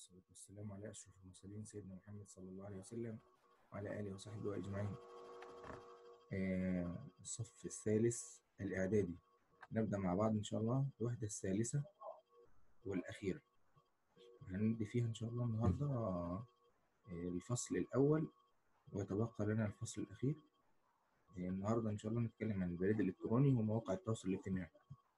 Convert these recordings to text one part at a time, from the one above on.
والصلاة والسلام على أشرف المرسلين سيدنا محمد صلى الله عليه وسلم وعلى آله وصحبه أجمعين آه، الصف الثالث الإعدادي نبدأ مع بعض إن شاء الله الوحدة الثالثة والأخيرة هندي فيها إن شاء الله النهاردة آه، الفصل الأول ويتبقى لنا الفصل الأخير آه، النهاردة إن شاء الله نتكلم عن البريد الإلكتروني ومواقع التواصل الاجتماعي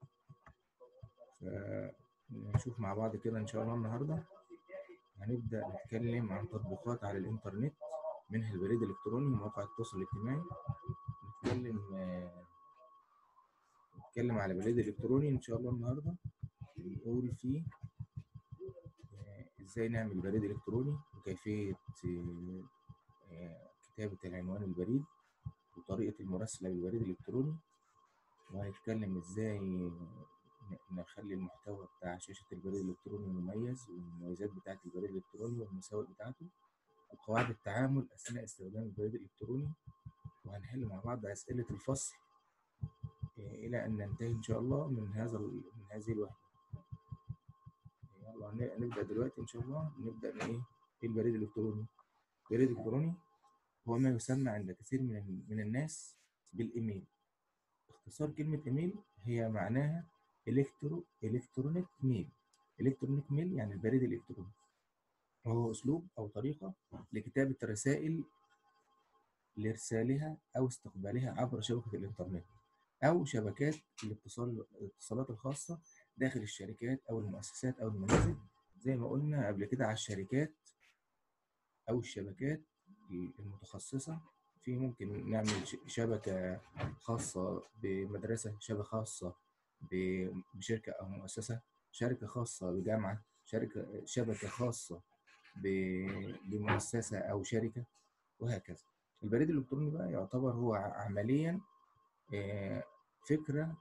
فنشوف مع بعض كده إن شاء الله النهاردة هنبدأ نتكلم عن تطبيقات على الإنترنت منها البريد الإلكتروني ومواقع التواصل الاجتماعي نتكلم آه، نتكلم على البريد الإلكتروني إن شاء الله النهاردة نقول فيه آه، إزاي نعمل بريد إلكتروني وكيفية آه، آه، كتابة العنوان البريد وطريقة المراسلة بالبريد الإلكتروني وهنتكلم إزاي ن- نخلي المحتوى بتاع شاشة البريد الإلكتروني مميز والمميزات بتاعة البريد الإلكتروني والمساوئ بتاعته وقواعد التعامل أثناء استخدام البريد الإلكتروني وهنحل مع بعض أسئلة الفصل آه، إلى أن ننتهي إن شاء الله من هذا ال- من هذه الوحدة يلا ن- نبدأ دلوقتي إن شاء الله نبدأ من إيه؟ إيه البريد الإلكتروني؟ البريد الإلكتروني هو ما يسمى عند كثير من ال- من الناس بالإيميل اختصار كلمة إيميل هي معناها إلكترو إلكترونيك ميل إلكترونيك ميل يعني البريد الإلكتروني وهو أسلوب أو طريقة لكتابة رسائل لإرسالها أو استقبالها عبر شبكة الإنترنت أو شبكات الاتصال الاتصالات الخاصة داخل الشركات أو المؤسسات أو المنازل زي ما قلنا قبل كده على الشركات أو الشبكات المتخصصة في ممكن نعمل ش- شبكة خاصة بمدرسة شبكة خاصة ب- بشركة أو مؤسسة شركة خاصة بجامعة شركة شبكة خاصة ب- بمؤسسة أو شركة وهكذا البريد الإلكتروني بقى يعتبر هو ع- عمليا آه، فكرة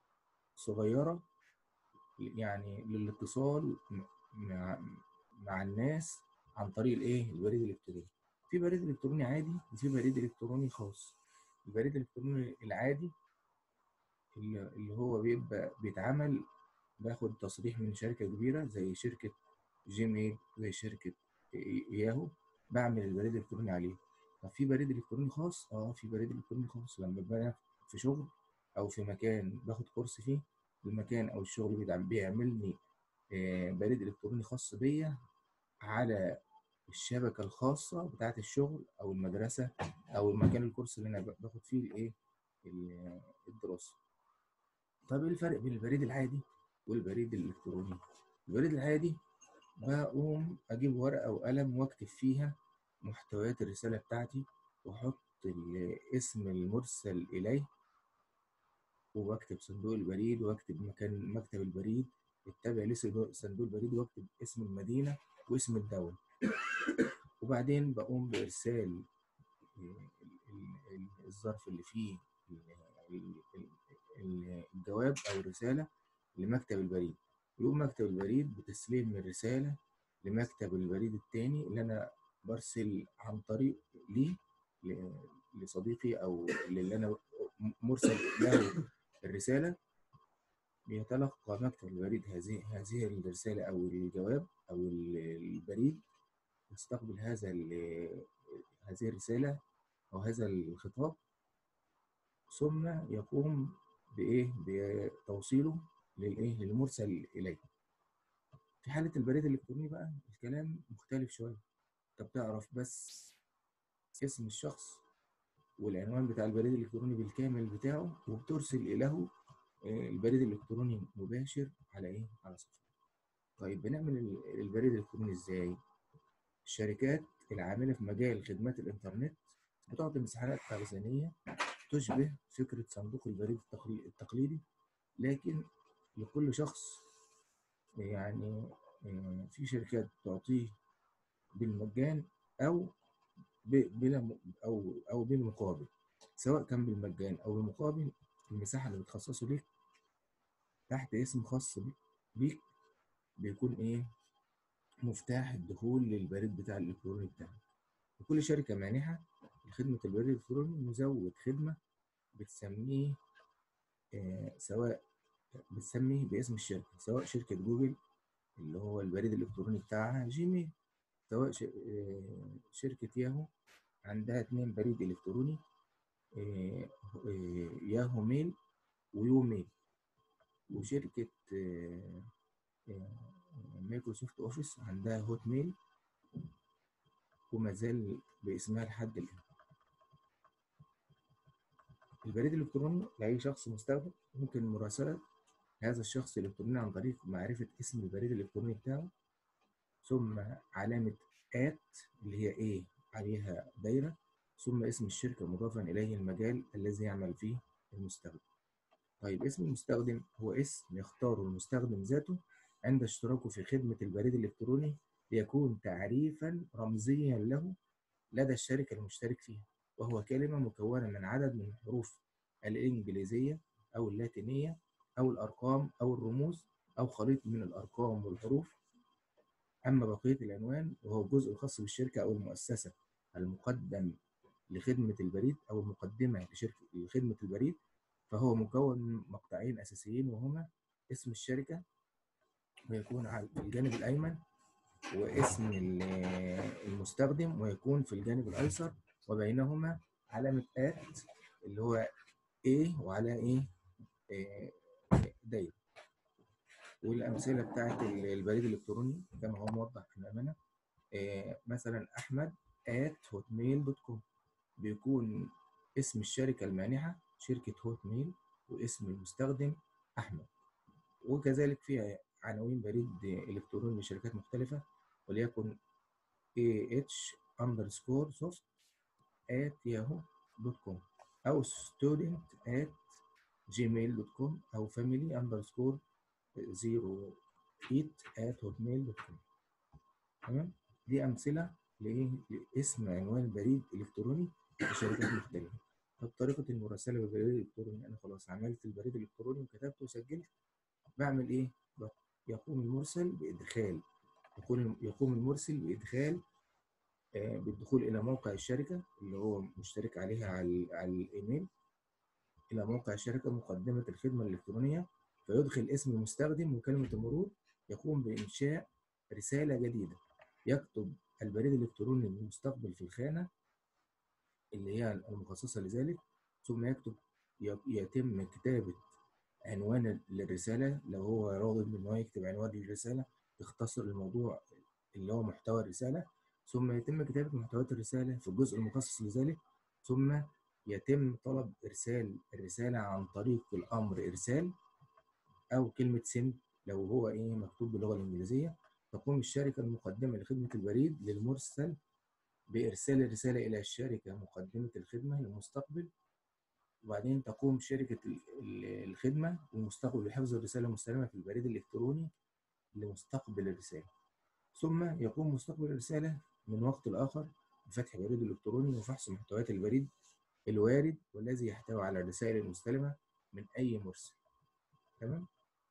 صغيرة يعني للاتصال م- مع مع الناس عن طريق الايه البريد الالكتروني في بريد الكتروني عادي وفي بريد الكتروني خاص البريد الالكتروني العادي اللي اللي هو بيبقى بيتعمل باخد تصريح من شركة كبيرة زي شركة جيميل زي شركة إي- ياهو بعمل البريد الإلكتروني عليه طب في بريد إلكتروني خاص؟ اه في بريد إلكتروني خاص لما ببقى أنا في شغل أو في مكان باخد كورس فيه المكان أو الشغل بيدعم- بيعملني آه، بريد إلكتروني خاص بيا على الشبكة الخاصة بتاعة الشغل أو المدرسة أو المكان الكورس اللي أنا ب- باخد فيه الإيه ال- الدراسة. طب إيه الفرق بين البريد العادي والبريد الإلكتروني؟ البريد العادي بقوم أجيب ورقة وقلم وأكتب فيها محتويات الرسالة بتاعتي وأحط ال- اسم المرسل إليه وبكتب صندوق البريد واكتب مكان مكتب البريد التابع لصندوق صندوق البريد واكتب اسم المدينة واسم الدولة وبعدين بقوم بإرسال ال- ال- ال- الظرف اللي فيه ال- ال- ال- الجواب أو الرسالة لمكتب البريد يقوم مكتب البريد بتسليم الرسالة لمكتب البريد التاني اللي أنا برسل عن طريق ليه ل- لصديقي أو اللي أنا مرسل له الرسالة بيتلقى مكتب البريد هذه هذه الرسالة أو الجواب أو ال- البريد يستقبل هذا ال- هذه الرسالة أو هذا الخطاب ثم يقوم بإيه بتوصيله للإيه للمرسل إليه في حالة البريد الإلكتروني بقى الكلام مختلف شوية أنت بتعرف بس اسم الشخص والعنوان بتاع البريد الإلكتروني بالكامل بتاعه وبترسل إليه آه، البريد الإلكتروني مباشر على إيه؟ على صفحة. طيب بنعمل ال- البريد الإلكتروني إزاي؟ الشركات العاملة في مجال خدمات الإنترنت بتعطي مساحات تخزينية تشبه فكرة صندوق البريد التقلي- التقليدي لكن لكل شخص يعني آه، في شركات تعطيه بالمجان أو ب- بلا م- أو أو بالمقابل سواء كان بالمجان أو بالمقابل المساحة اللي بتخصصه ليك تحت اسم خاص بيك بيك بيكون إيه مفتاح الدخول للبريد بتاع الإلكتروني بتاعك وكل شركة مانحة لخدمة البريد الإلكتروني مزود خدمة بتسميه آه، سواء بتسميه باسم الشركة سواء شركة جوجل اللي هو البريد الإلكتروني بتاعها جيميل سواء ش- آه، شركة ياهو عندها اتنين بريد إلكتروني آه، آه، ياهو ميل ويو ميل وشركة آه، آه، مايكروسوفت أوفيس عندها هوت ميل وما زال باسمها لحد الآن البريد الإلكتروني لأي شخص مستخدم ممكن مراسلة هذا الشخص الإلكتروني عن طريق معرفة اسم البريد الإلكتروني بتاعه ثم علامة آت اللي هي إيه عليها دايرة ثم اسم الشركة مضافا إليه المجال الذي يعمل فيه المستخدم طيب اسم المستخدم هو اسم يختاره المستخدم ذاته عند اشتراكه في خدمة البريد الإلكتروني ليكون تعريفا رمزيا له لدى الشركة المشترك فيها وهو كلمة مكونة من عدد من الحروف الإنجليزية أو اللاتينية أو الأرقام أو الرموز أو خليط من الأرقام والحروف أما بقية العنوان وهو الجزء الخاص بالشركة أو المؤسسة المقدم لخدمة البريد أو المقدمة لشركة لخدمة البريد فهو مكون من مقطعين أساسيين وهما اسم الشركة ويكون على الجانب الأيمن واسم ال- المستخدم ويكون في الجانب الأيسر وبينهما علامة آت اللي هو A وعلى إيه آه، دايرة والأمثلة بتاعت ال- البريد الإلكتروني كما هو موضح أمامنا آه، مثلا أحمد at hotmail.com بيكون اسم الشركة المانحة شركة هوت ميل واسم المستخدم أحمد وكذلك فيها عناوين بريد إلكتروني لشركات مختلفة وليكن ah underscore soft at yahoo.com أو student at gmail.com أو family underscore 08 at hotmail.com تمام دي أمثلة لإيه لاسم عنوان بريد إلكتروني لشركات مختلفة طب طريقة المراسلة بالبريد الإلكتروني أنا خلاص عملت البريد الإلكتروني وكتبته وسجلت بعمل إيه؟ ب- يقوم المرسل بإدخال يقوم يقوم المرسل بإدخال آه، بالدخول إلى موقع الشركة اللي هو مشترك عليها على, على الإيميل إلى موقع الشركة مقدمة الخدمة الإلكترونية فيدخل اسم المستخدم وكلمة المرور يقوم بإنشاء رسالة جديدة يكتب البريد الإلكتروني للمستقبل في الخانة اللي هي المخصصة لذلك ثم يكتب ي- يتم كتابة عنوان للرسالة لو هو راغب إن هو يكتب عنوان للرسالة يختصر الموضوع اللي هو محتوى الرسالة ثم يتم كتابة محتويات الرسالة في الجزء المخصص لذلك ثم يتم طلب إرسال الرسالة عن طريق الأمر إرسال أو كلمة سند لو هو إيه مكتوب باللغة الإنجليزية تقوم الشركة المقدمة لخدمة البريد للمرسل بإرسال الرسالة إلى الشركة مقدمة الخدمة للمستقبل وبعدين تقوم شركة ال- ال- الخدمة والمستقبل بحفظ الرسالة المستلمة في البريد الإلكتروني لمستقبل الرسالة ثم يقوم مستقبل الرسالة من وقت لآخر بفتح بريد إلكتروني وفحص محتويات البريد الوارد والذي يحتوي على الرسائل المستلمة من أي مرسل تمام؟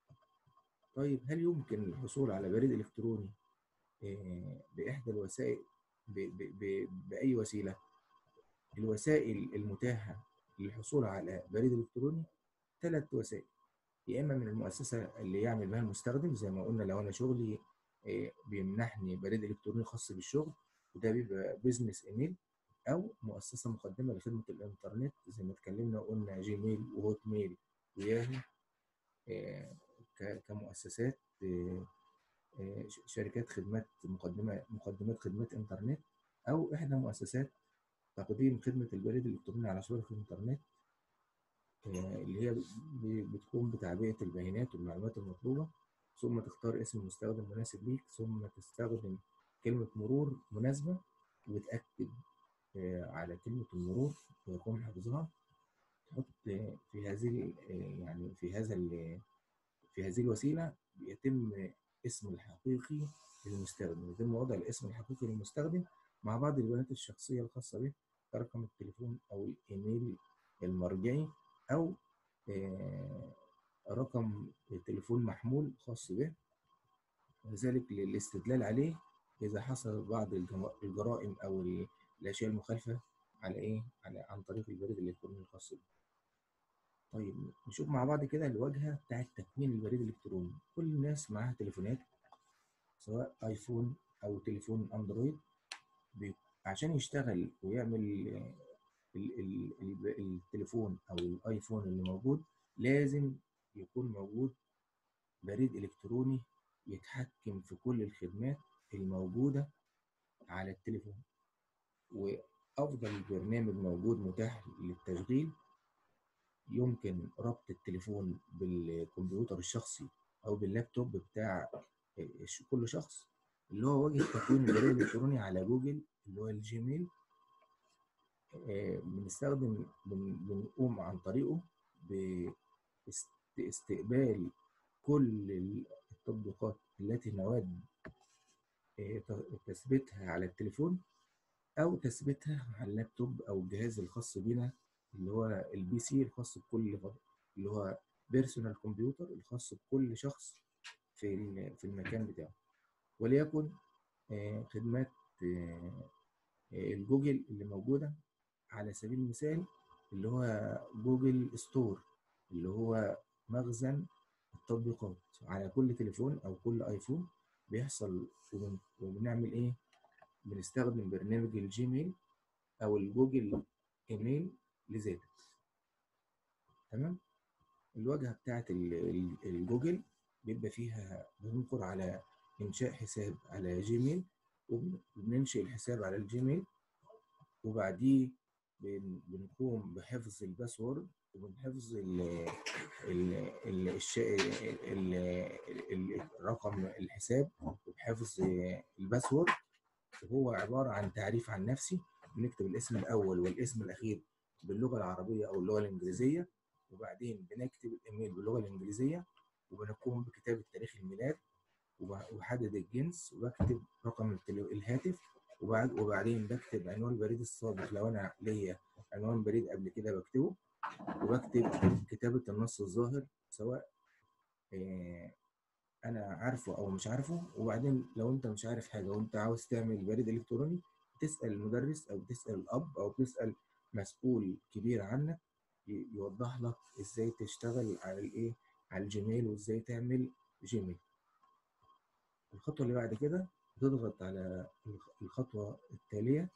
طيب هل يمكن الحصول على بريد إلكتروني آه، بإحدى الوسائل ب- ب- ب- بأي وسيلة؟ الوسائل المتاحة للحصول على بريد إلكتروني ثلاث وسائل يا إما من المؤسسة اللي يعمل بها المستخدم زي ما قلنا لو أنا شغلي آه، بيمنحني بريد إلكتروني خاص بالشغل وده بيبقى بيزنس إيميل أو مؤسسة مقدمة لخدمة الإنترنت زي ما اتكلمنا وقلنا جيميل وهوت ميل وياهو آه، ك- كمؤسسات آه، آه، ش- شركات خدمات مقدمة مقدمات خدمات إنترنت أو إحدى مؤسسات تقديم خدمة البريد الإلكتروني على شبكة الإنترنت آه، اللي هي ب- بتقوم بتعبئة البيانات والمعلومات المطلوبة ثم تختار اسم مستخدم مناسب ليك ثم تستخدم كلمة مرور مناسبة وتأكد آه، على كلمة المرور ويقوم حفظها تحط آه، في هذه آه، يعني في هذا ال- في هذه الوسيلة بيتم اسم الحقيقي للمستخدم يتم وضع الاسم الحقيقي للمستخدم مع بعض البيانات الشخصية الخاصة به كرقم التليفون أو الإيميل المرجعي أو آه، رقم تليفون محمول خاص به وذلك للاستدلال عليه إذا حصل بعض الجم- الجرائم أو ال- الأشياء المخالفة على إيه؟ على عن طريق البريد الإلكتروني الخاص به. طيب نشوف مع بعض كده الواجهة بتاعة تكوين البريد الإلكتروني كل الناس معاها تليفونات سواء ايفون او تليفون اندرويد بي- عشان يشتغل ويعمل ال- ال- ال- التليفون او الايفون اللي موجود لازم يكون موجود بريد الكتروني يتحكم في كل الخدمات الموجوده على التليفون وافضل برنامج موجود متاح للتشغيل يمكن ربط التليفون بالكمبيوتر الشخصي او باللابتوب بتاع الش- كل شخص اللي هو وجه تكوين البريد الالكتروني على جوجل اللي هو الجيميل آه، بنستخدم بن- بنقوم عن طريقه باستقبال كل التطبيقات التي نود آه، ت- تثبيتها على التليفون او تثبيتها على اللابتوب او الجهاز الخاص بينا اللي هو البي سي الخاص بكل فرد اللي هو بيرسونال كمبيوتر الخاص بكل شخص في ال- في المكان بتاعه وليكن آه، خدمات آه، آه، الجوجل اللي موجوده على سبيل المثال اللي هو جوجل ستور اللي هو مخزن التطبيقات على كل تليفون او كل ايفون بيحصل وبن- وبنعمل ايه بنستخدم برنامج الجيميل او الجوجل ايميل لذلك تمام الواجهه بتاعت ال- ال- الجوجل بيبقى فيها بننقر على انشاء حساب على جيميل وبن- وبننشئ الحساب على الجيميل وبعديه بن- بنقوم بحفظ الباسورد وبنحفظ ال ال ال الش- ال ال رقم الحساب وبحفظ الباسورد وهو عبارة عن تعريف عن نفسي بنكتب الاسم الأول والاسم الأخير باللغة العربية أو اللغة الإنجليزية وبعدين بنكتب الإيميل باللغة الإنجليزية وبنقوم بكتابة تاريخ الميلاد وب- وبحدد الجنس وبكتب رقم التلو- الهاتف وبعد وبعدين بكتب عنوان البريد السابق لو أنا ليا عنوان بريد قبل كده بكتبه وبكتب كتابة النص الظاهر سواء آه، انا عارفه او مش عارفه وبعدين لو انت مش عارف حاجه وانت عاوز تعمل بريد الكتروني تسال المدرس او تسال الاب او تسال مسؤول كبير عنك ي- يوضح لك ازاي تشتغل على الايه على الجيميل وازاي تعمل جيميل الخطوه اللي بعد كده بتضغط على الخ- الخطوه التاليه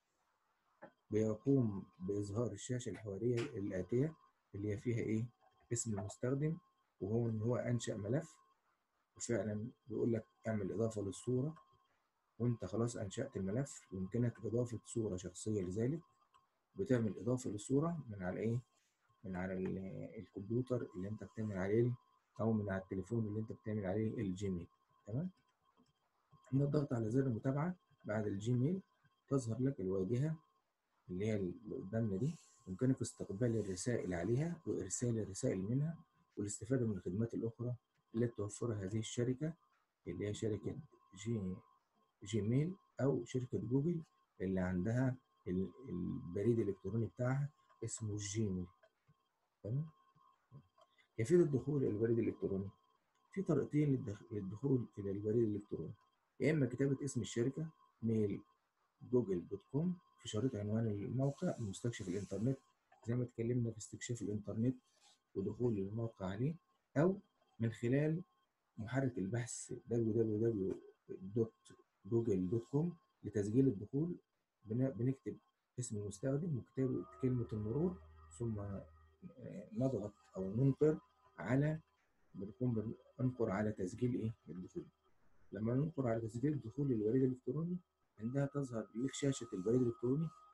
بيقوم باظهار الشاشه الحواريه الاتيه اللي هي فيها ايه اسم المستخدم وهو ان هو انشا ملف وفعلا بيقول لك اعمل اضافه للصوره وانت خلاص انشات الملف يمكنك اضافه صوره شخصيه لذلك بتعمل اضافه للصوره من على ايه من على ال- الكمبيوتر اللي انت بتعمل عليه او من على التليفون اللي انت بتعمل عليه الجيميل تمام من الضغط على زر المتابعه بعد الجيميل تظهر لك الواجهه اللي هي اللي قدامنا دي يمكنك استقبال الرسائل عليها وارسال الرسائل منها والاستفاده من الخدمات الاخرى التي توفرها هذه الشركه اللي هي شركه جي جيميل او شركه جوجل اللي عندها ال- البريد الالكتروني بتاعها اسمه الجيميل تمام كيفيه الدخول الى البريد الالكتروني في طريقتين للدخ- للدخول الى البريد الالكتروني يا اما كتابه اسم الشركه ميل جوجل دوت كوم في شريط عنوان الموقع مستكشف الانترنت زي ما اتكلمنا في استكشاف الانترنت ودخول الموقع عليه او من خلال محرك البحث www.google.com لتسجيل الدخول بن- بنكتب اسم المستخدم وكتابة كلمة المرور ثم آه، نضغط أو ننقر على بنقوم بننقر على تسجيل إيه الدخول لما ننقر على تسجيل الدخول للبريد الإلكتروني عندها تظهر لك شاشة البريد الإلكتروني